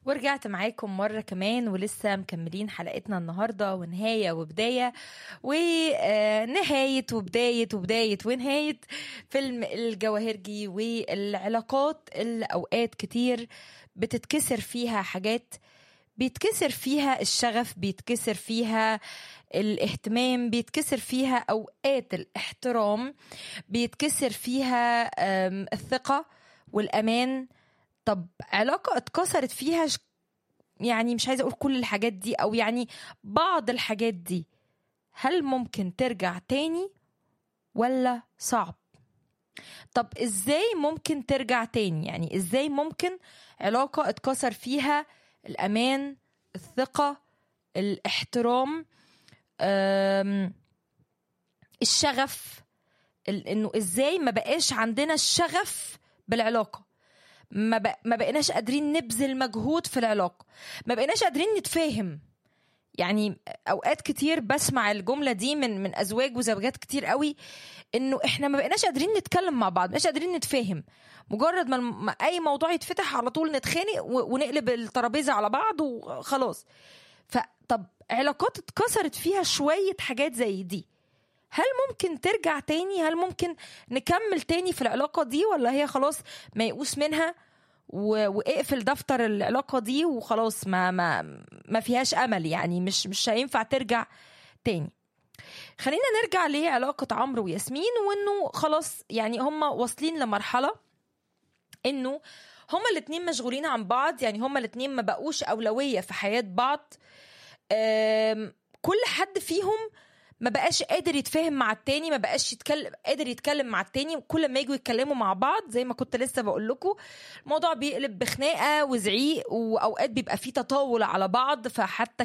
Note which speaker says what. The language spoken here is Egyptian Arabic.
Speaker 1: ورجعت معاكم مرة كمان ولسه مكملين حلقتنا النهاردة ونهاية وبداية ونهاية وبداية وبداية ونهاية فيلم الجواهرجي والعلاقات اللي أوقات كتير بتتكسر فيها حاجات بيتكسر فيها الشغف بيتكسر فيها الاهتمام بيتكسر فيها أوقات الاحترام بيتكسر فيها أم، الثقة والأمان طب علاقة اتكسرت فيها ش- يعني مش عايزة أقول كل الحاجات دي أو يعني بعض الحاجات دي هل ممكن ترجع تاني ولا صعب طب ازاي ممكن ترجع تاني يعني ازاي ممكن علاقة اتكسر فيها الأمان الثقة الاحترام أم، الشغف ال- انه ازاي ما بقاش عندنا الشغف بالعلاقة ما, بق... ما بقيناش قادرين نبذل مجهود في العلاقة ما بقيناش قادرين نتفاهم يعني اوقات كتير بسمع الجمله دي من من ازواج وزوجات كتير قوي انه احنا ما بقيناش قادرين نتكلم مع بعض مش قادرين نتفاهم مجرد ما الم- ما اي موضوع يتفتح على طول نتخانق و- ونقلب الترابيزه على بعض وخلاص فطب علاقات اتكسرت فيها شويه حاجات زي دي هل ممكن ترجع تاني هل ممكن نكمل تاني في العلاقة دي ولا هي خلاص ميؤوس منها و... واقفل دفتر العلاقة دي وخلاص ما ما ما فيهاش أمل يعني مش مش هينفع ترجع تاني خلينا نرجع لعلاقة عمرو وياسمين وانه خلاص يعني هم واصلين لمرحلة انه هما الاتنين مشغولين عن بعض يعني هما الاتنين ما بقوش أولوية في حياة بعض أم، كل حد فيهم ما بقاش قادر يتفاهم مع التاني ما بقاش يتكلم قادر يتكلم مع التاني كل ما يجوا يتكلموا مع بعض زي ما كنت لسه بقول لكم الموضوع بيقلب بخناقه وزعيق واوقات بيبقى فيه تطاول على بعض فحتى